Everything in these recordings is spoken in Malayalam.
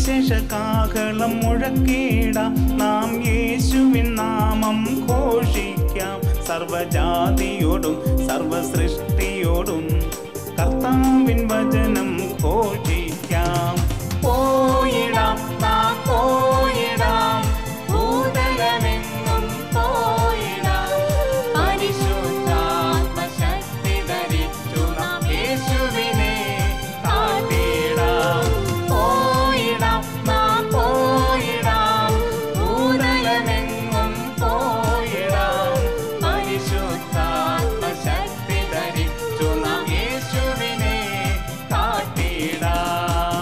സുവിശേഷ കാഹളം മുഴക്കിടാം നാം യേശുവിൻ നാമം ഘോഷിക്കാം സർവജാതിയോടും സർവസൃഷ്ടിയോടും കർത്താവിൻ വചനം ഘോഷിക്കാം പോയിടാം നാം പോയിടാം ഭൂതലമെങ്ങും പോയിടാം പരിശുദ്ധാത്മശക്തി ധരിച്ചു നാം യേശുവിനെ കാട്ടിടാം പോയിടാം നാം പോയിടാം ഭൂതലമെങ്ങും പോയിടാം പരിശുദ്ധാത്മശക്തി ധരിച്ചു നാം യേശുവിനെ കാട്ടിടാം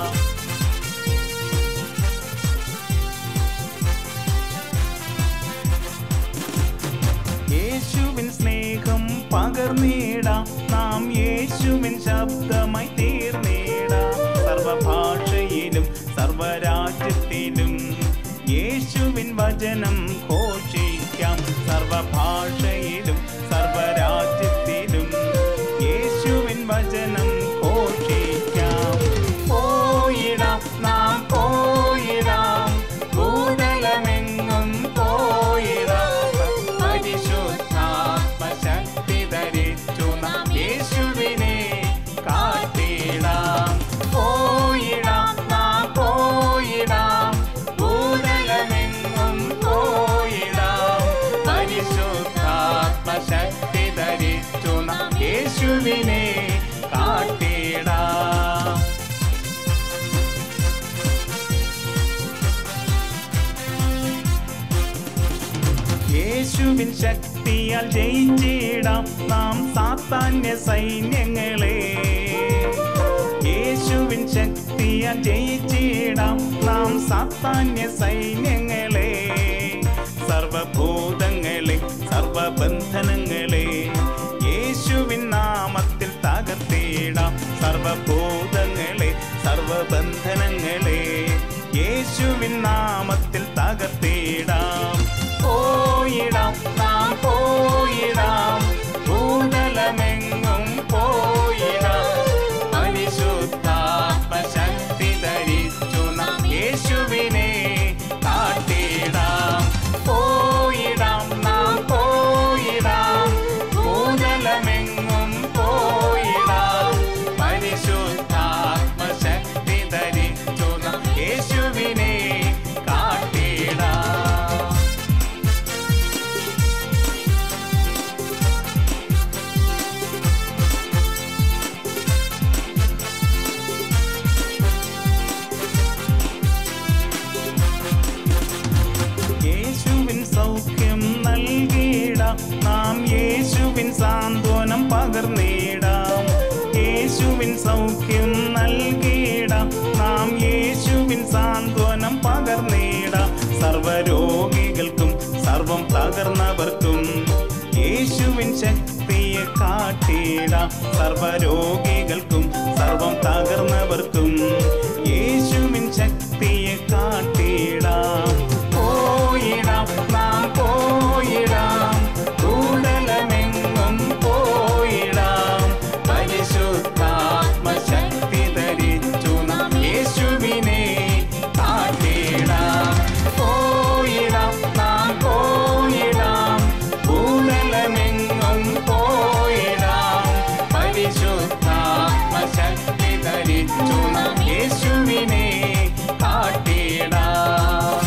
യേശുവിൻ സ്നേഹം പകർന്നിടാം നാം യേശുവിൻ ശബ്ദമായി തീർന്നിടാം സർവഭാഷയിലും സർവരാജ്യത്തിലും യേശുവിൻ വചനം ഘോഷിക്കാം സർവഭാഷയിലും സർവരാജ്യത്തിലും യേശുവിൻ വചനം ഘോഷിക്കാം പോയിടാം നാം പോയിടാം ഭൂതലമെങ്ങും പോയിടാം പരിശുദ്ധാത്മശക്തി ധരിച്ചു നാം യേശുവിനെ കാട്ടിടാം പോയിടാം നാം പോയിടാം ഭൂതലമെങ്ങും പോയിടാം പരിശുദ്ധാത്മശക്തി ധരിച്ചു നാം യേശുവിനെ കാട്ടിടാം യേശുവിൻ ശക്തിയാൽ ജയിച്ചിടാം നാം സാത്താന്യ സൈന്യങ്ങളെ യേശുവിൻ ശക്തിയാൽ ജയിച്ചിടാം നാം സാത്താന്യ സൈന്യങ്ങളെ സർവഭൂതങ്ങളെ സർവബന്ധനങ്ങളെ യേശുവിൻ നാമത്തിൽ തകർത്തിടാം സർവഭൂതങ്ങളെ സർവബന്ധനങ്ങളെ യേശുവിൻ നാമത്തിൽ തകർത്തിടാം പോയിടാം നാം പോയിടാം ഭൂതലമെങ്ങും പോയിടാം പരിശുദ്ധാത്മശക്തി ധരിച്ചു നാം യേശുവിനെ കാട്ടിടാം പോയിടാം നാം പോയിടാം ഭൂതലമെങ്ങും പോയിടാം പരിശുദ്ധാത്മശക്തി ധരിച്ചു നാം യേശുവിനെ കാട്ടിടാം യേശുവിൻ സൗഖ്യം നൽകിയിടാം നാം യേശുവിൻ സാന്ത്വനം പകർന്നിടാം യേശുവിൻ സൗഖ്യം നൽകിയിടാം നാം യേശുവിൻ സാന്ത്വനം പകർന്നിടാം സർവരോഗികൾക്കും സർവം തകർന്നവർക്കും യേശുവിൻ ശക്തിയെ കാട്ടിടാം സർവരോഗികൾക്കും സർവം തകർന്നവർക്കും യേശുവിൻ ശക്തിയെ കാട്ടിടാം പോയിടാം നാം പോയിടാം കൂടലമെങ്ങും പോയിടാം പരിശുദ്ധാത്മശക്തി ധരിച്ചു നാം യേശുവിനെ കാട്ടിടാം പോയിടാം നാം പോയിടാം കൂടലമെങ്ങും പോയിടാം പരിശുദ്ധാത്മശക്തി ധരിച്ചു നാം യേശുവിനെ കാട്ടിടാം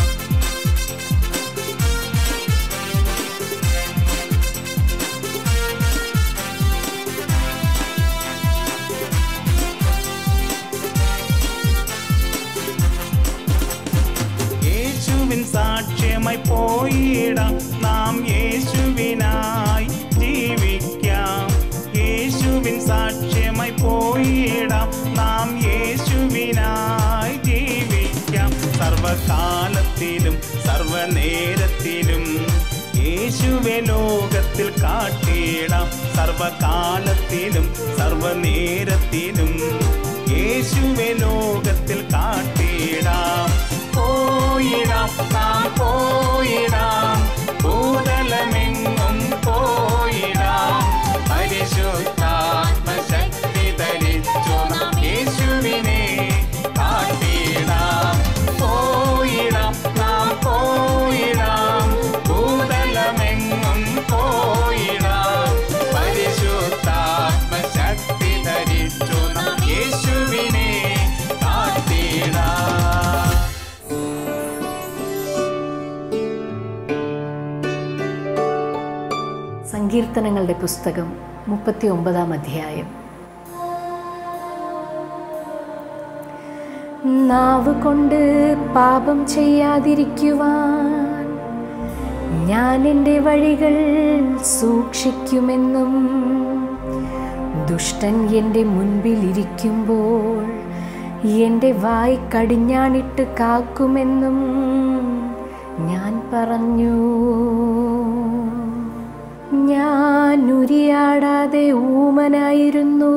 യേശുവിൻ സാക്ഷ്യമായി പോയിടാം നാം യേശുവിനായി ജീവിക്കാം യേശുവിൻ സാക്ഷ്യമായി പോയിടാം നാം യേശുവിനായി ജീവിക്കാം സർവകാലത്തിലും സർവനേരത്തിലും യേശുവെ ലോകത്തിൽ കാട്ടിടാം സർവകാലത്തിലും സർവനേരത്തിലും യേശുവെ ലോകത്തിൽ കാട്ടിടാം പോയിടാം നാം പോയിടാം ഭൂതലമെങ്ങും പോയിടാം പരിശുദ്ധാത്മശക്തി ധരിച്ചു നാം യേശുവിനെ കാട്ടിടാം സങ്കീർത്തനങ്ങളുടെ പുസ്തകം മുപ്പത്തി ഒമ്പതാം അധ്യായം നാവ് കൊണ്ട് പാപം ചെയ്യാതിരിക്കുവാൻ ഞാൻ എൻ്റെ വഴികൾ സൂക്ഷിക്കുമെന്നും ദുഷ്ടൻ എൻ്റെ മുൻപിൽ ഇരിക്കുമ്പോൾ എൻ്റെ വായ് കടിഞ്ഞാണിട്ട് കാക്കുമെന്നും ഞാൻ പറഞ്ഞു ഞാൻ ഉരിയാടാതെ ഊമനായിരുന്നു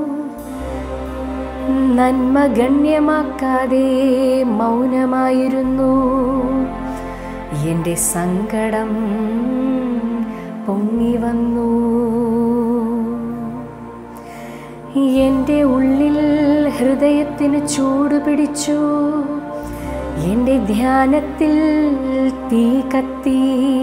നന്മ ഗണ്യമാക്കാതെ മൗനമായിരുന്നു എൻ്റെ സങ്കടം പൊങ്ങി വന്നു എൻ്റെ ഉള്ളിൽ ഹൃദയത്തിന് ചൂട് പിടിച്ചു എൻ്റെ ധ്യാനത്തിൽ തീ കത്തി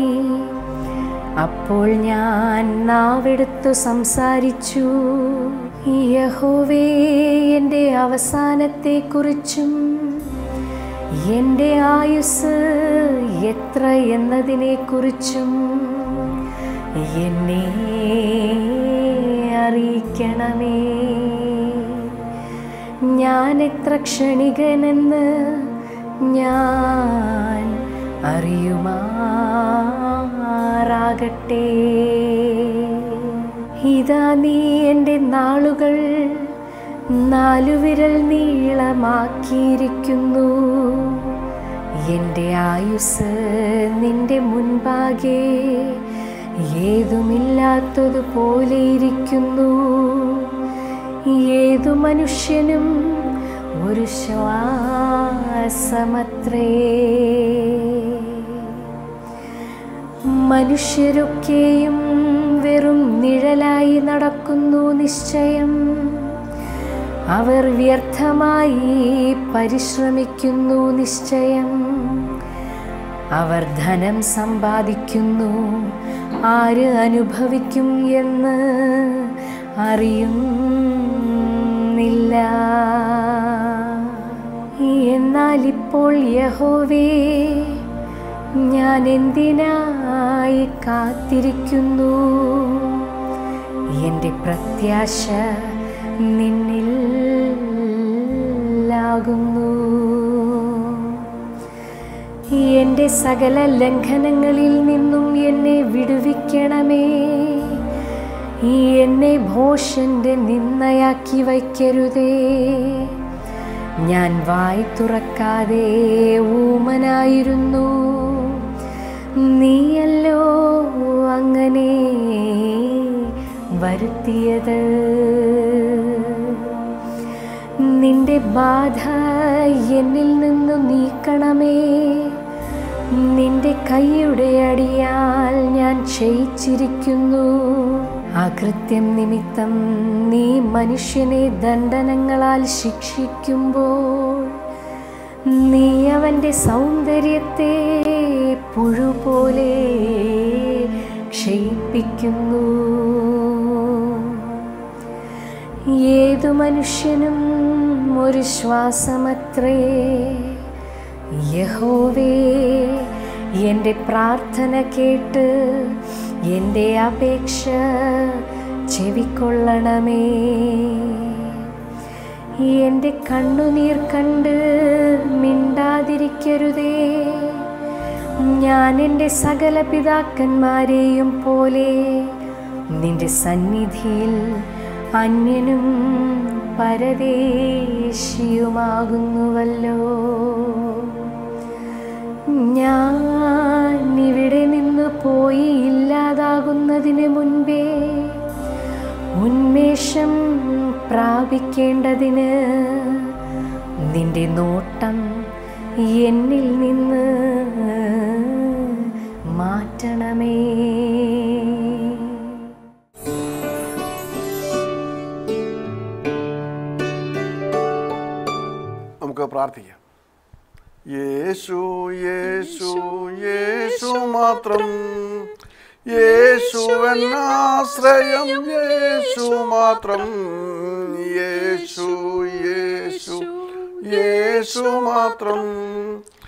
അപ്പോൾ ഞാൻ നാവെടുത്തു സംസാരിച്ചു യഹോവേ എൻ്റെ അവസാനത്തെക്കുറിച്ചും എൻ്റെ ആയുസ് എത്ര എന്നതിനെക്കുറിച്ചും എന്നെ അറിയിക്കണമേ ഞാൻ എത്ര ക്ഷണികനെന്ന് ഞാൻ അറിയുമാറാകട്ടെ ഇതാ നീ എൻ്റെ നാളുകൾ നാലുവിരൽ നീളമാക്കിയിരിക്കുന്നു എൻ്റെ ആയുസ് നിന്റെ മുൻപാകെ ഏതുമില്ലാത്തതുപോലെ ഇരിക്കുന്നു ഏതു മനുഷ്യനും ഒരു ശ്വാസമത്രേ മനുഷ്യരൊക്കെയും വെറും നിഴലായി നടക്കുന്നു നിശ്ചയം അവർ വ്യർത്ഥമായി പരിശ്രമിക്കുന്നു നിശ്ചയം അവർ ധനം സമ്പാദിക്കുന്നു ആര് അനുഭവിക്കും എന്ന് അറിയുന്നില്ല എന്നാൽ ഇപ്പോൾ യഹോവേ ഞാൻ എന്തിനായി കാത്തിരിക്കുന്നു എൻ്റെ പ്രത്യാശ നിന്നിലാകുന്നു എൻ്റെ സകല ലംഘനങ്ങളിൽ നിന്നും എന്നെ വിടുവിക്കണമേ ഈ എന്നെ ഭോഷന്റെ നിന്നയാക്കി വയ്ക്കരുതേ ഞാൻ വായി തുറക്കാതെ ഊമനായിരുന്നു നീയല്ലോ അങ്ങനെ വരുത്തിയത് നിന്റെ ബാധ എന്നിൽ നിന്ന് നീക്കണമേ നിന്റെ കൈയുടെ അടിയാൽ ഞാൻ ക്ഷയിച്ചിരിക്കുന്നു അകൃത്യം നിമിത്തം നീ മനുഷ്യനെ ദണ്ഡനങ്ങളാൽ ശിക്ഷിക്കുമ്പോൾ നീ അവൻ്റെ സൗന്ദര്യത്തെ പുഴു പോലെ ക്ഷയിപ്പിക്കുന്നു ഏതു മനുഷ്യനും ഒരു ശ്വാസമത്രേ യഹോവേ എൻ്റെ പ്രാർത്ഥന കേട്ട് എൻ്റെ അപേക്ഷ ചെവിക്കൊള്ളണമേ എൻ്റെ കണ്ണുനീർ കണ്ട് മിണ്ടാതിരിക്കരുതേ ഞാൻ എൻ്റെ സകല പിതാക്കന്മാരെയും പോലെ നിന്റെ സന്നിധിയിൽ അന്യനും പരദേശിയുമാകുന്നുവല്ലോ ഞാൻ ഇവിടെ നിന്ന് പോയി ഇല്ലാതാകുന്നതിന് മുൻപേ ഉന്മേഷം പ്രാപിക്കേണ്ടതിന് നിന്റെ നോട്ടം എന്നിൽ നിന്ന് മാറ്റണമേ നമുക്ക് പ്രാർത്ഥിക്കാം യേശു യേശു യേശു മാത്രം യേശു എന്നാശ്രയം യേശു മാത്രം യേശു യേശു യേശു മാത്രം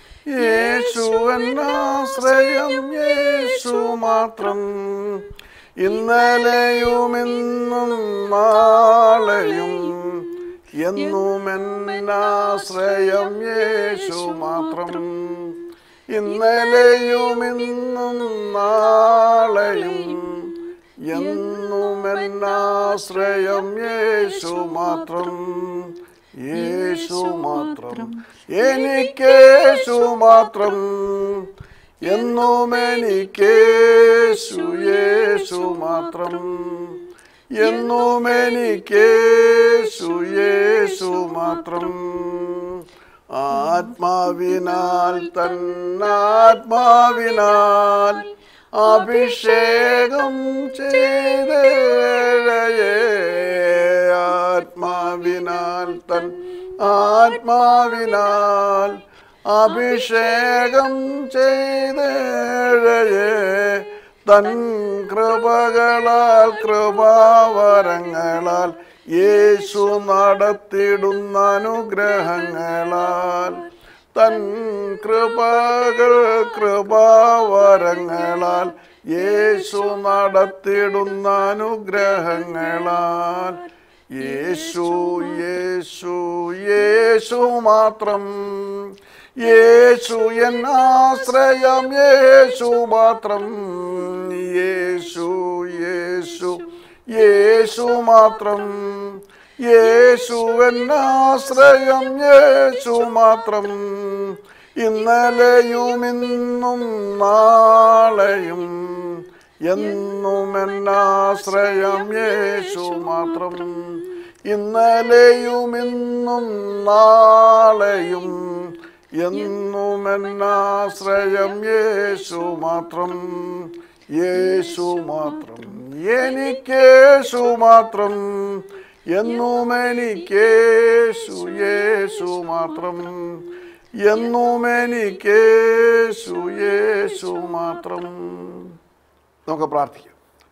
യേശു എന്നാശ്രയം യേശു മാത്രം ഇന്നലെയും ഇന്നും നാളെയും എന്നും എന്നാശ്രയം യേശു മാത്രം ഇന്നലെയും ഇന്നും നാളെയും എന്നും എന്നാശ്രയം യേശു മാത്രം യേശു മാത്രം എനിക്കേശു മാത്രം എന്നും എനിക്കേശു യേശു മാത്രം എന്നും എനിക്കേശു യേശു മാത്രം ആത്മാവിനാൽ തന്നാത്മാവിനാൽ അഭിഷേകം ചെയ്തേഴയേ ആത്മാവിനാൽ തൻ ആത്മാവിനാൽ അഭിഷേകം ചെയ്തേഴയേ തൻ കൃപകളാൽ കൃപാവരങ്ങളാൽ യേശു നടത്തിടുന്ന അനുഗ്രഹങ്ങളാൽ തൻ കൃപകൾ കൃപാവരങ്ങളാൽ യേശു നടത്തിടുന്ന അനുഗ്രഹങ്ങളാൽ യേശു യേശു യേശു മാത്രം യേശു എന്നാശ്രയം യേശു മാത്രം യേശു യേശു യേശു മാത്രം യേശു എന്നാശ്രയം യേശു മാത്രം ഇന്നലെയും ഇന്നും നാളെയും എന്നും എന്നാശ്രയം യേശു മാത്രം ഇന്നലെയും ഇന്നും നാളെയും എന്നും എന്നാശ്രയം യേശു മാത്രം യേശു മാത്രം എനിക്കേശു മാത്രം എന്നും എനിക്കേശു യേശു മാത്രം എന്നും എനിക്കേശു യേശു മാത്രം നമുക്ക് പ്രാർത്ഥിക്കാം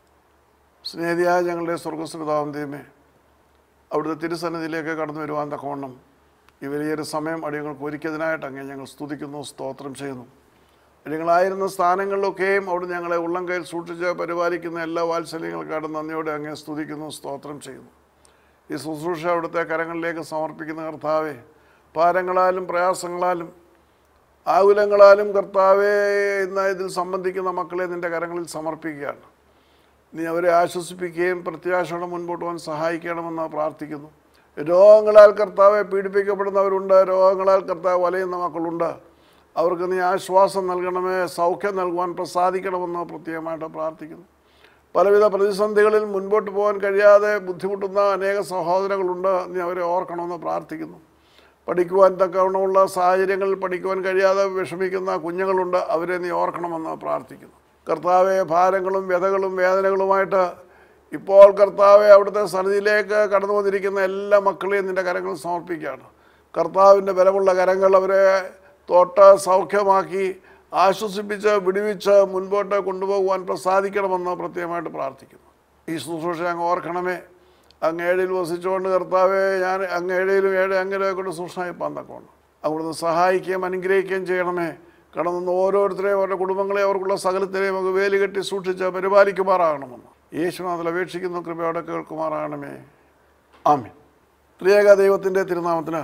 സ്നേഹിയായ ഞങ്ങളുടെ സ്വർഗസ്വതാവും ദൈവമേ അവിടുത്തെ തിരുസന്നിധിയിലേക്ക് കടന്നു വരുവാൻ തക്കവണ്ണം ഈ വലിയൊരു സമയം അടിയങ്ങൾക്ക് ഒരുക്കിയതിനായിട്ട് അങ്ങേ ഞങ്ങൾ സ്തുതിക്കുന്നു സ്തോത്രം ചെയ്യുന്നു അടിയങ്ങളായിരുന്ന സ്ഥാനങ്ങളിലൊക്കെയും അവിടെ ഞങ്ങളെ ഉള്ളം കയ്യിൽ സൂക്ഷിച്ച് പരിപാലിക്കുന്ന എല്ലാ വാത്സല്യങ്ങൾക്കാടും നന്ദിയോടെ അങ്ങേ സ്തുതിക്കുന്നു സ്തോത്രം ചെയ്യുന്നു ഈ ശുശ്രൂഷ അവിടുത്തെ കരങ്ങളിലേക്ക് സമർപ്പിക്കുന്ന കർത്താവെ ഭാരങ്ങളാലും പ്രയാസങ്ങളാലും ആകുലങ്ങളാലും കർത്താവെ ഇന്ന് ഇതിൽ സംബന്ധിക്കുന്ന മക്കളെ നിൻ്റെ കരങ്ങളിൽ സമർപ്പിക്കുകയാണ് നീ അവരെ ആശ്വസിപ്പിക്കുകയും പ്രത്യാശയോടെ മുൻപോട്ട് പോകാൻ സഹായിക്കണമെന്ന് പ്രാർത്ഥിക്കുന്നു രോഗങ്ങളാൽ കർത്താവെ പീഡിപ്പിക്കപ്പെടുന്നവരുണ്ട് രോഗങ്ങളാൽ കർത്താവ് വലയുന്ന മക്കളുണ്ട് അവർക്ക് നീ ആശ്വാസം നൽകണമേ സൗഖ്യം നൽകുവാൻ പ്രസാദിക്കണമെന്ന് പ്രത്യേകമായിട്ട് പ്രാർത്ഥിക്കുന്നു പലവിധ പ്രതിസന്ധികളിൽ മുൻപോട്ട് പോകാൻ കഴിയാതെ ബുദ്ധിമുട്ടുന്ന അനേക സഹോദരങ്ങളുണ്ട് നീ അവരെ ഓർക്കണമെന്ന് പ്രാർത്ഥിക്കുന്നു പഠിക്കുവാൻ തക്കവണ്ണമുള്ള സാഹചര്യങ്ങളിൽ പഠിക്കുവാൻ കഴിയാതെ വിഷമിക്കുന്ന കുഞ്ഞുങ്ങളുണ്ട് അവരെ നീ ഓർക്കണമെന്ന് പ്രാർത്ഥിക്കുന്നു കർത്താവെ ഭാരങ്ങളും വ്യതകളും വേദനകളുമായിട്ട് ഇപ്പോൾ കർത്താവെ അവിടുത്തെ സന്നിധിയിലേക്ക് കടന്നു വന്നിരിക്കുന്ന എല്ലാ മക്കളെയും നിൻ്റെ കരങ്ങൾ സമർപ്പിക്കുകയാണ് കർത്താവിൻ്റെ ബലമുള്ള കരങ്ങൾ അവരെ തൊട്ട് സൗഖ്യമാക്കി ആശ്വസിപ്പിച്ച് വിടുവിച്ച് മുൻപോട്ട് കൊണ്ടുപോകുവാൻ പ്രസാദിക്കണമെന്ന് പ്രത്യേകമായിട്ട് പ്രാർത്ഥിക്കുന്നു ഈ ശുശ്രൂഷ അങ്ങ് ഓർക്കണമേ അങ്ങ് ഏഴയിൽ വസിച്ചുകൊണ്ട് കർത്താവെ ഞാൻ അങ്ങ് ഏഴയിലും ഏഴ് അങ്ങനെ കൊണ്ട് സൂക്ഷ്മമായിപ്പാൻ തക്കോണം അവിടുന്ന് സഹായിക്കുകയും അനുഗ്രഹിക്കുകയും ചെയ്യണമേ കടന്നു ഓരോരുത്തരെയും അവരുടെ കുടുംബങ്ങളെ അവർക്കുള്ള സകലത്തിനെയും നമുക്ക് വേലി കെട്ടി സൂക്ഷിച്ച് പരിപാലിക്കുമാറാകണമെന്ന് യേശുനാഥിൽ അപേക്ഷിക്കുന്ന കൃപയോടെ കേൾക്കുമാറാകണമേ ആമീൻ ത്രിയേക ദൈവത്തിൻ്റെ തിരുനാമത്തിന്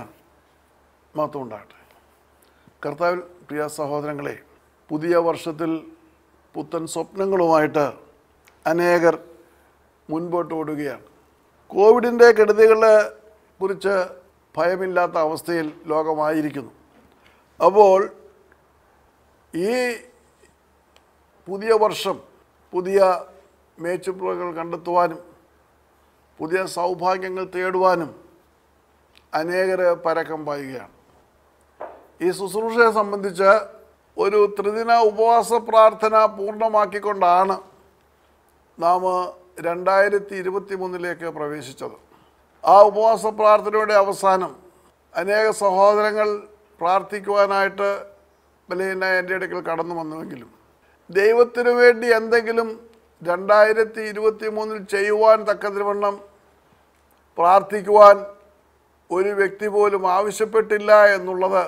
മഹത്വം ഉണ്ടാകട്ടെ കർത്താവിൽ പ്രിയ സഹോദരങ്ങളെ പുതിയ വർഷത്തിൽ പുത്തൻ സ്വപ്നങ്ങളുമായിട്ട് അനേകർ മുൻപോട്ട് ഓടുകയാണ് കോവിഡിൻ്റെ കെടുതികളെ കുറിച്ച് ഭയമില്ലാത്ത അവസ്ഥയിൽ ലോകമായിരിക്കുന്നു അപ്പോൾ ഈ പുതിയ വർഷം പുതിയ മേച്ചുപ്പുറകൾ കണ്ടെത്തുവാനും പുതിയ സൗഭാഗ്യങ്ങൾ തേടുവാനും അനേകർ പരക്കം പായുകയാണ് ഈ ശുശ്രൂഷയെ സംബന്ധിച്ച് ഒരു ത്രിദിന ഉപവാസ പ്രാർത്ഥന പൂർണ്ണമാക്കിക്കൊണ്ടാണ് നാം രണ്ടായിരത്തി ഇരുപത്തി മൂന്നിലേക്ക് പ്രവേശിച്ചത് ആ ഉപവാസ പ്രാർത്ഥനയുടെ അവസാനം അനേക സഹോദരങ്ങൾ പ്രാർത്ഥിക്കുവാനായിട്ട് ബലഹീനായ എൻ്റെ അടുക്കൽ കടന്നു വന്നുവെങ്കിലും ദൈവത്തിനു വേണ്ടി എന്തെങ്കിലും രണ്ടായിരത്തി ഇരുപത്തി മൂന്നിൽ ചെയ്യുവാൻ തക്കതിരുവണ്ണം പ്രാർത്ഥിക്കുവാൻ ഒരു വ്യക്തി പോലും ആവശ്യപ്പെട്ടില്ല എന്നുള്ളത്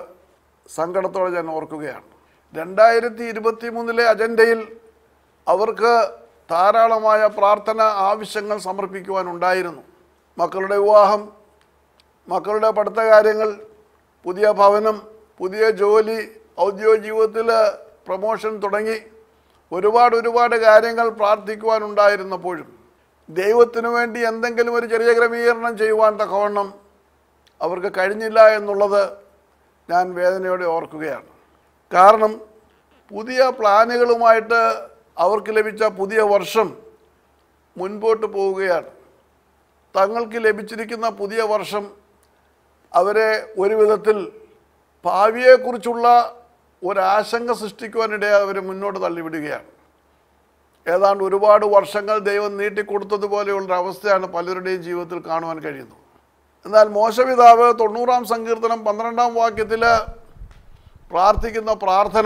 സങ്കടത്തോടെ ഞാൻ ഓർക്കുകയാണ് രണ്ടായിരത്തി ഇരുപത്തി മൂന്നിലെ അജണ്ടയിൽ അവർക്ക് ധാരാളമായ പ്രാർത്ഥന ആവശ്യങ്ങൾ സമർപ്പിക്കുവാനുണ്ടായിരുന്നു മക്കളുടെ വിവാഹം മക്കളുടെ പഠിത്ത കാര്യങ്ങൾ പുതിയ ഭവനം പുതിയ ജോലി ഔദ്യോഗിക ജീവിതത്തിൽ പ്രമോഷൻ തുടങ്ങി ഒരുപാട് ഒരുപാട് കാര്യങ്ങൾ പ്രാർത്ഥിക്കുവാനുണ്ടായിരുന്നപ്പോഴും ദൈവത്തിനു വേണ്ടി എന്തെങ്കിലും ഒരു ചെറിയ ക്രമീകരണം ചെയ്യുവാൻ തക്കവണ്ണം അവർക്ക് കഴിഞ്ഞില്ല എന്നുള്ളത് ഞാൻ വേദനയോടെ ഓർക്കുകയാണ് കാരണം പുതിയ പ്ലാനുകളുമായിട്ട് അവർക്ക് ലഭിച്ച പുതിയ വർഷം മുൻപോട്ട് പോവുകയാണ് തങ്ങൾക്ക് ലഭിച്ചിരിക്കുന്ന പുതിയ വർഷം അവരെ ഒരു വിധത്തിൽ ഭാവിയെക്കുറിച്ചുള്ള ഒരാശങ്ക സൃഷ്ടിക്കുവാനിടയെ അവർ മുന്നോട്ട് തള്ളിവിടുകയാണ് ഏതാണ്ട് ഒരുപാട് വർഷങ്ങൾ ദൈവം നീട്ടിക്കൊടുത്തതുപോലെയുള്ള അവസ്ഥയാണ് പലരുടെയും ജീവിതത്തിൽ കാണുവാൻ കഴിയുന്നത് എന്നാൽ മോശപിതാവ് തൊണ്ണൂറാം സങ്കീർത്തനം പന്ത്രണ്ടാം വാക്യത്തിൽ പ്രാർത്ഥിക്കുന്ന പ്രാർത്ഥന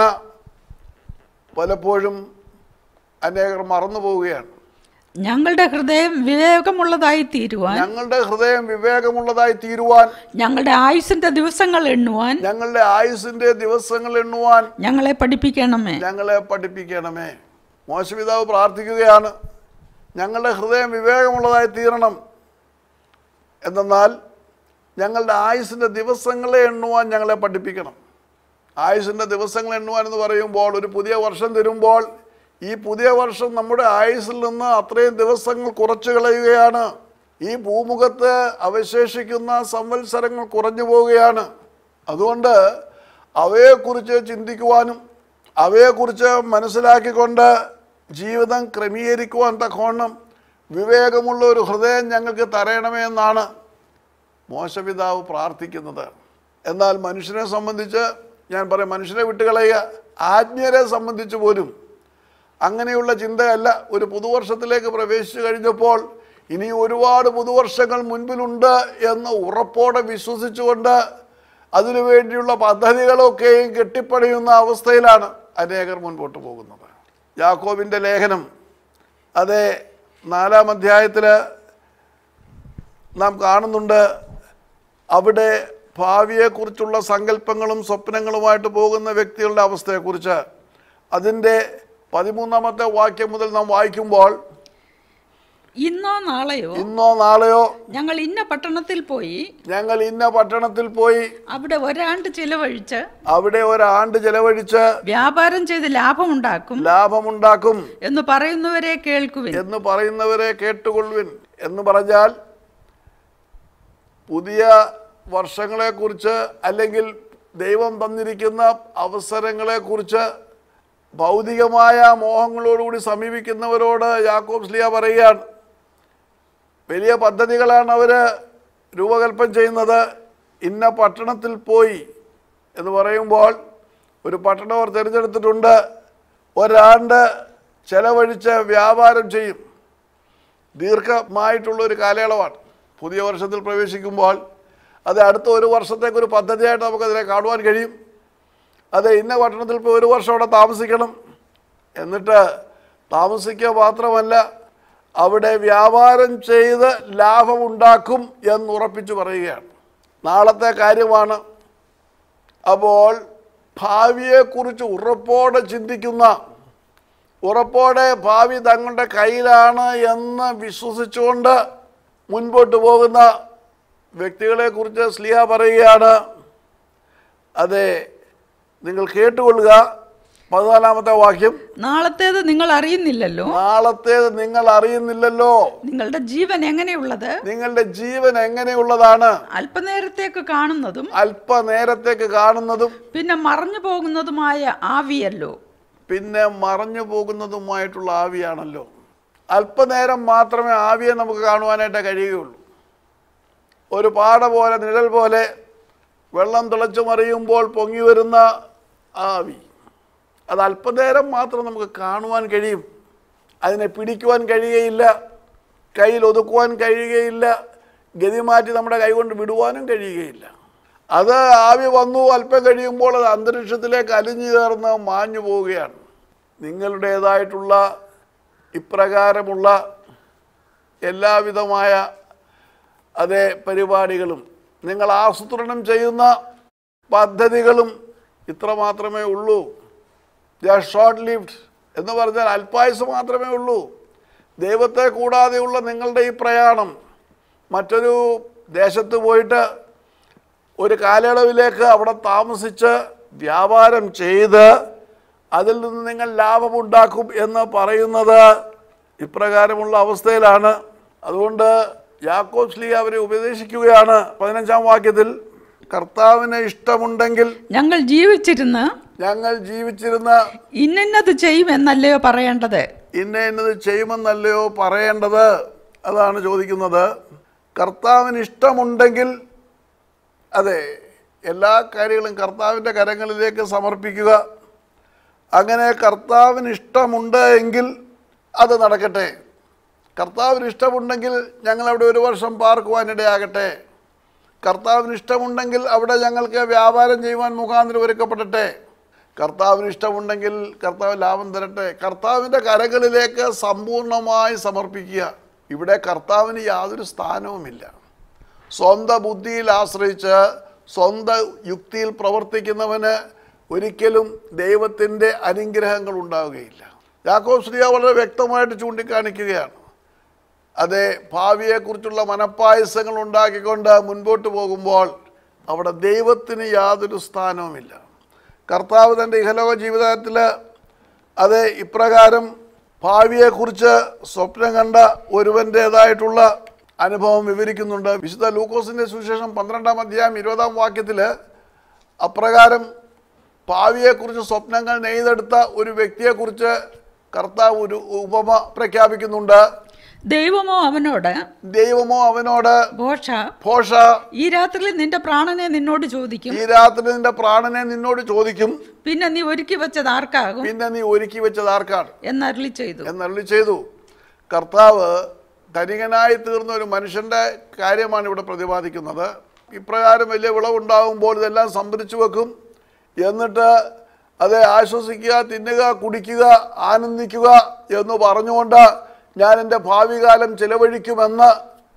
പലപ്പോഴും അനേകർ മറന്നു പോവുകയാണ് ഞങ്ങളുടെ ഹൃദയം വിവേകമുള്ളതായി തീരുവാൻ ഞങ്ങളുടെ ഹൃദയം വിവേകമുള്ളതായി തീരുവാൻ ഞങ്ങളുടെ ആയുസിന്റെ ദിവസങ്ങൾ എണ്ണുവാൻ ഞങ്ങളുടെ ആയുസിന്റെ ദിവസങ്ങൾ എണ്ണുവാൻ ഞങ്ങളെ പഠിപ്പിക്കണമേ ഞങ്ങളെ പഠിപ്പിക്കണമേ മോശപിതാവ് പ്രാർത്ഥിക്കുകയാണ് ഞങ്ങളുടെ ഹൃദയം വിവേകമുള്ളതായി തീരണം എന്തെന്നാൽ ഞങ്ങളുടെ ആയുസിൻ്റെ ദിവസങ്ങളെ എണ്ണുവാൻ ഞങ്ങളെ പഠിപ്പിക്കണം ആയുസിൻ്റെ ദിവസങ്ങൾ എണ്ണുവാൻ എന്ന് പറയുമ്പോൾ ഒരു പുതിയ വർഷം തരുമ്പോൾ ഈ പുതിയ വർഷം നമ്മുടെ ആയുസിൽ നിന്ന് അത്രയും ദിവസങ്ങൾ കുറച്ചു കളയുകയാണ് ഈ ഭൂമുഖത്ത് അവശേഷിക്കുന്ന സംവത്സരങ്ങൾ കുറഞ്ഞു പോവുകയാണ് അതുകൊണ്ട് അവയെക്കുറിച്ച് ചിന്തിക്കുവാനും അവയെക്കുറിച്ച് മനസ്സിലാക്കിക്കൊണ്ട് ജീവിതം ക്രമീകരിക്കുവാൻ തക്കവണ്ണം വിവേകമുള്ള ഒരു ഹൃദയം ഞങ്ങൾക്ക് തരയണമേ എന്നാണ് മോശപിതാവ് പ്രാർത്ഥിക്കുന്നത് എന്നാൽ മനുഷ്യനെ സംബന്ധിച്ച് ഞാൻ പറയും മനുഷ്യനെ വിട്ടുകളയുക ആജ്ഞരെ സംബന്ധിച്ച് പോലും അങ്ങനെയുള്ള ചിന്തയല്ല ഒരു പുതുവർഷത്തിലേക്ക് പ്രവേശിച്ചു കഴിഞ്ഞപ്പോൾ ഇനി ഒരുപാട് പുതുവർഷങ്ങൾ മുൻപിലുണ്ട് എന്ന് ഉറപ്പോടെ വിശ്വസിച്ചുകൊണ്ട് അതിനു വേണ്ടിയുള്ള പദ്ധതികളൊക്കെയും കെട്ടിപ്പണിയുന്ന അവസ്ഥയിലാണ് അനേകർ മുൻപോട്ട് പോകുന്നത് യാക്കോബിൻ്റെ ലേഖനം അതേ നാലാം അധ്യായത്തിൽ നാം കാണുന്നുണ്ട് അവിടെ ഭാവിയെക്കുറിച്ചുള്ള സങ്കല്പങ്ങളും സ്വപ്നങ്ങളുമായിട്ട് പോകുന്ന വ്യക്തികളുടെ അവസ്ഥയെക്കുറിച്ച് അതിൻ്റെ പതിമൂന്നാമത്തെ വാക്യം മുതൽ നാം വായിക്കുമ്പോൾ ഇന്നോ നാളെയോ ഇന്നോ നാളെയോ ഞങ്ങൾ ഇന്ന പട്ടണത്തിൽ പോയി ഞങ്ങൾ ഇന്ന പട്ടണത്തിൽ പോയി അവിടെ ഒരാണ്ട് ചിലവഴിച്ച് അവിടെ ഒരാണ്ട് ചെലവഴിച്ച് വ്യാപാരം ചെയ്ത് ലാഭമുണ്ടാക്കും ലാഭമുണ്ടാക്കും എന്ന് പറയുന്നവരെ കേൾക്കുവിൻ എന്ന് പറയുന്നവരെ കേട്ടുകൊള്ളുവിൻ എന്ന് പറഞ്ഞാൽ പുതിയ വർഷങ്ങളെക്കുറിച്ച് അല്ലെങ്കിൽ ദൈവം തന്നിരിക്കുന്ന അവസരങ്ങളെക്കുറിച്ച് ഭൗതികമായ മോഹങ്ങളോടുകൂടി സമീപിക്കുന്നവരോട് യാക്കോബ് സ്ലിയ പറയുകയാണ് വലിയ പദ്ധതികളാണ് അവർ രൂപകൽപ്പന ചെയ്യുന്നത് ഇന്ന പട്ടണത്തിൽ പോയി എന്ന് പറയുമ്പോൾ ഒരു പട്ടണം അവർ തിരഞ്ഞെടുത്തിട്ടുണ്ട് ഒരാണ്ട് ചെലവഴിച്ച് വ്യാപാരം ചെയ്യും ദീർഘമായിട്ടുള്ള ഒരു കാലയളവാണ് പുതിയ വർഷത്തിൽ പ്രവേശിക്കുമ്പോൾ അത് അടുത്ത ഒരു വർഷത്തേക്ക് ഒരു പദ്ധതിയായിട്ട് നമുക്കതിനെ കാണുവാൻ കഴിയും അത് ഇന്ന പട്ടണത്തിൽ പോയി ഒരു വർഷം അവിടെ താമസിക്കണം എന്നിട്ട് താമസിക്കുക മാത്രമല്ല അവിടെ വ്യാപാരം ചെയ്ത് ലാഭമുണ്ടാക്കും എന്ന് ഉറപ്പിച്ചു പറയുകയാണ് നാളത്തെ കാര്യമാണ് അപ്പോൾ ഭാവിയെക്കുറിച്ച് ഉറപ്പോടെ ചിന്തിക്കുന്ന ഉറപ്പോടെ ഭാവി തങ്ങളുടെ കയ്യിലാണ് എന്ന് വിശ്വസിച്ചുകൊണ്ട് മുൻപോട്ട് പോകുന്ന വ്യക്തികളെക്കുറിച്ച് സ്ലിഹ പറയുകയാണ് അതെ നിങ്ങൾ കേട്ടുകൊള്ളുക പതിനാലാമത്തെ വാക്യം നാളത്തേത് നിങ്ങൾ അറിയുന്നില്ലല്ലോ നാളത്തേത് നിങ്ങൾ അറിയുന്നില്ലല്ലോ നിങ്ങളുടെ ജീവൻ എങ്ങനെയുള്ളത് നിങ്ങളുടെ ജീവൻ എങ്ങനെയുള്ളതാണ് അല്പനേരത്തേക്ക് കാണുന്നതും അല്പനേരത്തേക്ക് കാണുന്നതും പിന്നെ മറഞ്ഞു പോകുന്നതുമായ ആവിയല്ലോ പിന്നെ മറഞ്ഞു പോകുന്നതുമായിട്ടുള്ള ആവിയാണല്ലോ അല്പനേരം മാത്രമേ ആവിയെ നമുക്ക് കാണുവാനായിട്ട് കഴിയുകയുള്ളൂ ഒരു പാട പോലെ നിഴൽ പോലെ വെള്ളം തിളച്ചു മറിയുമ്പോൾ പൊങ്ങി വരുന്ന ആവി അത് അല്പനേരം മാത്രം നമുക്ക് കാണുവാൻ കഴിയും അതിനെ പിടിക്കുവാൻ കഴിയുകയില്ല കയ്യിൽ ഒതുക്കുവാൻ കഴിയുകയില്ല ഗതി മാറ്റി നമ്മുടെ കൈകൊണ്ട് വിടുവാനും കഴിയുകയില്ല അത് ആവി വന്നു അല്പം കഴിയുമ്പോൾ അത് അന്തരീക്ഷത്തിലേക്ക് അലിഞ്ഞു ചേർന്ന് മാഞ്ഞു പോവുകയാണ് നിങ്ങളുടേതായിട്ടുള്ള ഇപ്രകാരമുള്ള എല്ലാവിധമായ അതേ പരിപാടികളും നിങ്ങൾ ആസൂത്രണം ചെയ്യുന്ന പദ്ധതികളും ഇത്ര മാത്രമേ ഉള്ളൂ ദ ഷോർട്ട് ലിഫ്റ്റ് എന്ന് പറഞ്ഞാൽ അല്പായുസ് മാത്രമേ ഉള്ളൂ ദൈവത്തെ കൂടാതെയുള്ള നിങ്ങളുടെ ഈ പ്രയാണം മറ്റൊരു ദേശത്ത് പോയിട്ട് ഒരു കാലയളവിലേക്ക് അവിടെ താമസിച്ച് വ്യാപാരം ചെയ്ത് അതിൽ നിന്ന് നിങ്ങൾ ലാഭമുണ്ടാക്കും എന്ന് പറയുന്നത് ഇപ്രകാരമുള്ള അവസ്ഥയിലാണ് അതുകൊണ്ട് യാക്കോബ് ശ്ലീ അവരെ ഉപദേശിക്കുകയാണ് പതിനഞ്ചാം വാക്യത്തിൽ കർത്താവിന് ഇഷ്ടമുണ്ടെങ്കിൽ ഞങ്ങൾ ജീവിച്ചിരുന്ന് ഞങ്ങൾ ജീവിച്ചിരുന്ന ഇന്നത് ചെയ്യുമെന്നല്ലയോ പറയേണ്ടത് ഇന്ന ഇന്നത് ചെയ്യുമെന്നല്ലയോ പറയേണ്ടത് അതാണ് ചോദിക്കുന്നത് കർത്താവിന് ഇഷ്ടമുണ്ടെങ്കിൽ അതെ എല്ലാ കാര്യങ്ങളും കർത്താവിൻ്റെ കരങ്ങളിലേക്ക് സമർപ്പിക്കുക അങ്ങനെ കർത്താവിന് ഇഷ്ടമുണ്ട് എങ്കിൽ അത് നടക്കട്ടെ കർത്താവിന് ഇഷ്ടമുണ്ടെങ്കിൽ ഞങ്ങൾ അവിടെ ഒരു വർഷം പാർക്കുവാനിടയാകട്ടെ കർത്താവിന് ഇഷ്ടമുണ്ടെങ്കിൽ അവിടെ ഞങ്ങൾക്ക് വ്യാപാരം ചെയ്യുവാൻ മുഖാന്തരം ഒരുക്കപ്പെടട്ടെ കർത്താവിന് ഇഷ്ടമുണ്ടെങ്കിൽ കർത്താവ് ലാഭം തരട്ടെ കർത്താവിൻ്റെ കരങ്ങളിലേക്ക് സമ്പൂർണ്ണമായി സമർപ്പിക്കുക ഇവിടെ കർത്താവിന് യാതൊരു സ്ഥാനവുമില്ല സ്വന്തം ബുദ്ധിയിൽ ആശ്രയിച്ച് സ്വന്തം യുക്തിയിൽ പ്രവർത്തിക്കുന്നവന് ഒരിക്കലും ദൈവത്തിൻ്റെ അനുഗ്രഹങ്ങൾ ഉണ്ടാവുകയില്ല യാക്കോബ് ശ്രീയ വളരെ വ്യക്തമായിട്ട് ചൂണ്ടിക്കാണിക്കുകയാണ് അതെ ഭാവിയെക്കുറിച്ചുള്ള മനപ്പായസങ്ങൾ ഉണ്ടാക്കിക്കൊണ്ട് മുൻപോട്ട് പോകുമ്പോൾ അവിടെ ദൈവത്തിന് യാതൊരു സ്ഥാനവുമില്ല കർത്താവ് തൻ്റെ ഇഹലോക ജീവിതത്തിൽ അത് ഇപ്രകാരം ഭാവിയെക്കുറിച്ച് സ്വപ്നം കണ്ട ഒരുവൻ്റേതായിട്ടുള്ള അനുഭവം വിവരിക്കുന്നുണ്ട് വിശുദ്ധ ലൂക്കോസിൻ്റെ സുവിശേഷം പന്ത്രണ്ടാം അധ്യായം ഇരുപതാം വാക്യത്തിൽ അപ്രകാരം ഭാവിയെക്കുറിച്ച് സ്വപ്നങ്ങൾ നെയ്തെടുത്ത ഒരു വ്യക്തിയെക്കുറിച്ച് കർത്താവ് ഒരു ഉപമ പ്രഖ്യാപിക്കുന്നുണ്ട് ദൈവമോ അവനോട് ദൈവമോ അവനോട് ഘോഷ ഭോഷ ഈ രാത്രിയിൽ നിന്റെ പ്രാണനെ നിന്നോട് ചോദിക്കും ഈ രാത്രി നിന്റെ പ്രാണനെ നിന്നോട് ചോദിക്കും പിന്നെ നീ ഒരുക്കി വെച്ചത് ആർക്കാകും പിന്നെ നീ ഒരുക്കി വെച്ചത് ആർക്കാണ് എന്നരുളി ചെയ്തു എന്നള്ളി ചെയ്തു കർത്താവ് ധനികനായി തീർന്ന ഒരു മനുഷ്യൻ്റെ കാര്യമാണ് ഇവിടെ പ്രതിപാദിക്കുന്നത് ഇപ്രകാരം വലിയ വിളവുണ്ടാകുമ്പോൾ ഇതെല്ലാം സംഭരിച്ചു വെക്കും എന്നിട്ട് അത് ആശ്വസിക്കുക തിന്നുക കുടിക്കുക ആനന്ദിക്കുക എന്ന് പറഞ്ഞുകൊണ്ട് ഞാൻ എൻ്റെ ഭാവി കാലം ചിലവഴിക്കുമെന്ന്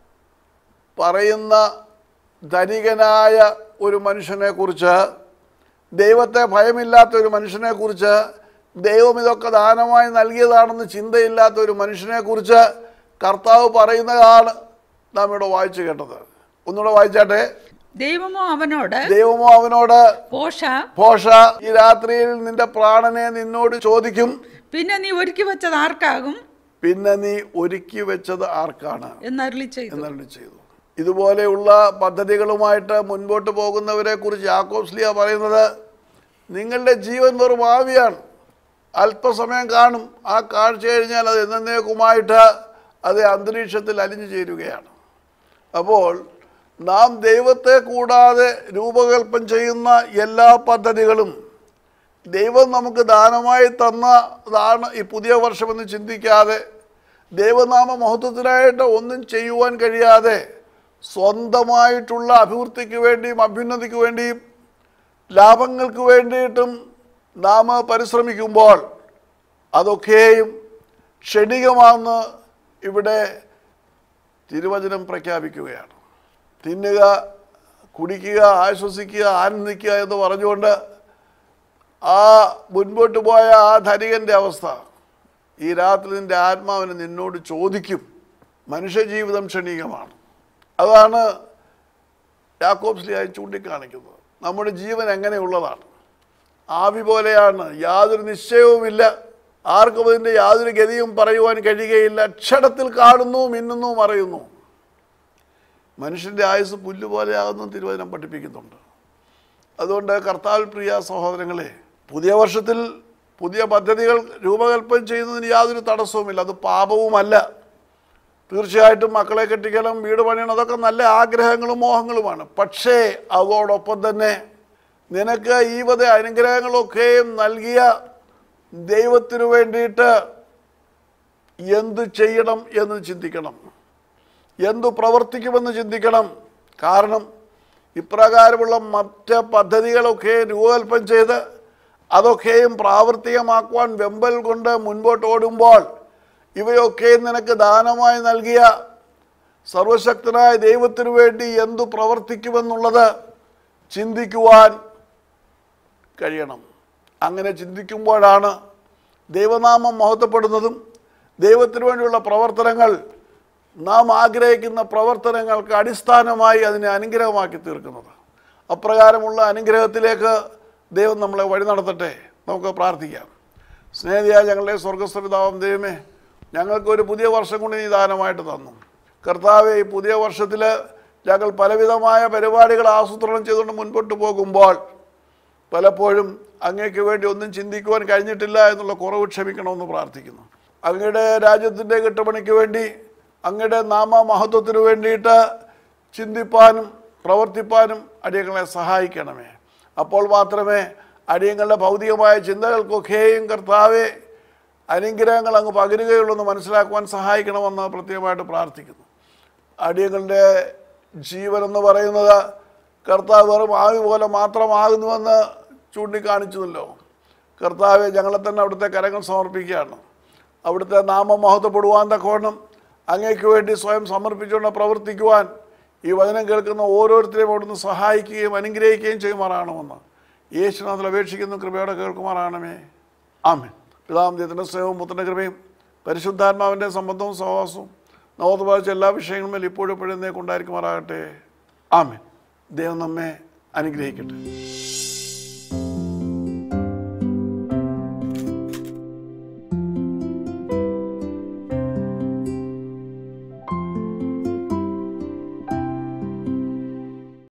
പറയുന്ന ധനികനായ ഒരു മനുഷ്യനെക്കുറിച്ച് ദൈവത്തെ ഭയമില്ലാത്ത ഒരു മനുഷ്യനെക്കുറിച്ച് ദൈവം ഇതൊക്കെ ദാനമായി നൽകിയതാണെന്ന് ചിന്തയില്ലാത്ത ഒരു മനുഷ്യനെക്കുറിച്ച് കർത്താവ് പറയുന്നതാണ് നാം ഇവിടെ വായിച്ചു കേട്ടത് ഒന്നുകൂടെ വായിച്ചാട്ടെ ദൈവമോ അവനോട് ദൈവമോ അവനോട് പോഷ ഭോഷ ഈ രാത്രിയിൽ നിന്റെ പ്രാണനെ നിന്നോട് ചോദിക്കും പിന്നെ നീ ഒരുക്കി വെച്ചത് ആർക്കാകും പിന്നെ നീ ഒരുക്കി വെച്ചത് ആർക്കാണ് എന്നരുളി ചെയ്തു എന്നരുളി ചെയ്തു ഇതുപോലെയുള്ള പദ്ധതികളുമായിട്ട് മുൻപോട്ട് പോകുന്നവരെ കുറിച്ച് യാക്കോബ്സ്ലിയ പറയുന്നത് നിങ്ങളുടെ ജീവൻ വെറും ആവിയാണ് അല്പസമയം കാണും ആ കാഴ്ച കഴിഞ്ഞാൽ അത് എന്നേക്കുമായിട്ട് അത് അന്തരീക്ഷത്തിൽ അലിഞ്ഞു ചേരുകയാണ് അപ്പോൾ നാം ദൈവത്തെ കൂടാതെ രൂപകൽപ്പന ചെയ്യുന്ന എല്ലാ പദ്ധതികളും ദൈവം നമുക്ക് ദാനമായി തന്നതാണ് ഈ പുതിയ വർഷമെന്ന് ചിന്തിക്കാതെ ദൈവനാമ മഹത്വത്തിനായിട്ട് ഒന്നും ചെയ്യുവാൻ കഴിയാതെ സ്വന്തമായിട്ടുള്ള അഭിവൃദ്ധിക്ക് വേണ്ടിയും അഭ്യുന്നതിക്ക് വേണ്ടിയും ലാഭങ്ങൾക്ക് വേണ്ടിയിട്ടും നാം പരിശ്രമിക്കുമ്പോൾ അതൊക്കെയും ക്ഷണികമാണെന്ന് ഇവിടെ തിരുവചനം പ്രഖ്യാപിക്കുകയാണ് തിന്നുക കുടിക്കുക ആശ്വസിക്കുക ആനന്ദിക്കുക എന്ന് പറഞ്ഞുകൊണ്ട് ആ മുൻപോട്ട് പോയ ആ ധനികൻ്റെ അവസ്ഥ ഈ രാത്രി നിൻ്റെ ആത്മാവിന് നിന്നോട് ചോദിക്കും മനുഷ്യജീവിതം ക്ഷണികമാണ് അതാണ് യാക്കോബ്സ്ലിയായി ചൂണ്ടിക്കാണിക്കുന്നത് നമ്മുടെ ജീവൻ എങ്ങനെയുള്ളതാണ് ആവി പോലെയാണ് യാതൊരു നിശ്ചയവുമില്ല ആർക്കും അതിൻ്റെ യാതൊരു ഗതിയും പറയുവാൻ കഴിയുകയില്ല ക്ഷണത്തിൽ കാണുന്നു മിന്നുന്നു മറയുന്നു മനുഷ്യൻ്റെ ആയുസ് പുല്ലുപോലെയാകുന്നു തിരുവചനം പഠിപ്പിക്കുന്നുണ്ട് അതുകൊണ്ട് കർത്താവ് പ്രിയ സഹോദരങ്ങളെ പുതിയ വർഷത്തിൽ പുതിയ പദ്ധതികൾ രൂപകൽപ്പന ചെയ്യുന്നതിന് യാതൊരു തടസ്സവുമില്ല അത് പാപവുമല്ല തീർച്ചയായിട്ടും മക്കളെ കെട്ടിക്കണം വീട് പണിയണം അതൊക്കെ നല്ല ആഗ്രഹങ്ങളും മോഹങ്ങളുമാണ് പക്ഷേ അതോടൊപ്പം തന്നെ നിനക്ക് ഈ വധ അനുഗ്രഹങ്ങളൊക്കെയും നൽകിയ ദൈവത്തിനു വേണ്ടിയിട്ട് എന്തു ചെയ്യണം എന്ന് ചിന്തിക്കണം എന്തു പ്രവർത്തിക്കുമെന്ന് ചിന്തിക്കണം കാരണം ഇപ്രകാരമുള്ള മറ്റ് പദ്ധതികളൊക്കെ രൂപകൽപ്പന ചെയ്ത് അതൊക്കെയും പ്രാവർത്തികമാക്കുവാൻ വെമ്പൽ കൊണ്ട് മുൻപോട്ട് ഓടുമ്പോൾ ഇവയൊക്കെയും നിനക്ക് ദാനമായി നൽകിയ സർവശക്തനായ ദൈവത്തിനു വേണ്ടി എന്തു പ്രവർത്തിക്കുമെന്നുള്ളത് ചിന്തിക്കുവാൻ കഴിയണം അങ്ങനെ ചിന്തിക്കുമ്പോഴാണ് ദൈവനാമം മഹത്വപ്പെടുന്നതും ദൈവത്തിന് വേണ്ടിയുള്ള പ്രവർത്തനങ്ങൾ നാം ആഗ്രഹിക്കുന്ന പ്രവർത്തനങ്ങൾക്ക് അടിസ്ഥാനമായി അതിനെ അനുഗ്രഹമാക്കി തീർക്കുന്നത് അപ്രകാരമുള്ള അനുഗ്രഹത്തിലേക്ക് ദൈവം നമ്മളെ വഴി നടത്തട്ടെ നമുക്ക് പ്രാർത്ഥിക്കാം സ്നേഹിയായ ഞങ്ങളുടെ സ്വർഗസ്ഥ പിതാവും ദൈവമേ ഞങ്ങൾക്ക് ഒരു പുതിയ വർഷം കൊണ്ട് നീ ദാനമായിട്ട് തന്നു കർത്താവെ ഈ പുതിയ വർഷത്തിൽ ഞങ്ങൾ പലവിധമായ പരിപാടികൾ ആസൂത്രണം ചെയ്തുകൊണ്ട് മുൻപോട്ട് പോകുമ്പോൾ പലപ്പോഴും അങ്ങേക്ക് വേണ്ടി ഒന്നും ചിന്തിക്കുവാൻ കഴിഞ്ഞിട്ടില്ല എന്നുള്ള കുറവ് ക്ഷമിക്കണമെന്ന് പ്രാർത്ഥിക്കുന്നു അങ്ങയുടെ രാജ്യത്തിൻ്റെ കെട്ടുപണിക്ക് വേണ്ടി അങ്ങയുടെ നാമമഹത്വത്തിന് വേണ്ടിയിട്ട് ചിന്തിപ്പാനും പ്രവർത്തിപ്പാനും അടിയങ്ങളെ സഹായിക്കണമേ അപ്പോൾ മാത്രമേ അടിയങ്ങളുടെ ഭൗതികമായ ചിന്തകൾക്കൊക്കെയും കർത്താവെ അനുഗ്രഹങ്ങൾ അങ്ങ് പകരുകയുള്ളൂ എന്ന് മനസ്സിലാക്കുവാൻ സഹായിക്കണമെന്ന് പ്രത്യേകമായിട്ട് പ്രാർത്ഥിക്കുന്നു അടിയങ്ങളുടെ ജീവൻ എന്ന് പറയുന്നത് കർത്താവ് വെറും ആവി പോലെ മാത്രമാകുന്നുവെന്ന് ചൂണ്ടിക്കാണിച്ചുവല്ലോ കർത്താവെ ഞങ്ങളെ തന്നെ അവിടുത്തെ കരങ്ങൾ സമർപ്പിക്കുകയാണ് അവിടുത്തെ നാമം മഹത്വപ്പെടുവാൻ തക്കവണ്ണം അങ്ങേക്ക് വേണ്ടി സ്വയം സമർപ്പിച്ചുകൊണ്ട് പ്രവർത്തിക്കുവാൻ ഈ വചനം കേൾക്കുന്ന ഓരോരുത്തരെയും അവിടുന്ന് സഹായിക്കുകയും അനുഗ്രഹിക്കുകയും ചെയ്യുമാറാകണമെന്ന് യേശുനാഥിൽ അപേക്ഷിക്കുന്ന കൃപയോടെ കേൾക്കുമാറാകണമേ ആമേൻ പിതാവും ദൈവത്തിൻ്റെ സ്നേഹവും പുത്രൻ്റെ കൃപയും പരിശുദ്ധാത്മാവിൻ്റെ സംബന്ധവും സഹവാസവും നവോതുപാലിച്ച എല്ലാ വിഷയങ്ങളും മേൽ ഇപ്പോഴും എപ്പോഴും എന്നേക്കുണ്ടായിരിക്കുമാറാകട്ടെ ആമേൻ ദൈവം നമ്മെ അനുഗ്രഹിക്കട്ടെ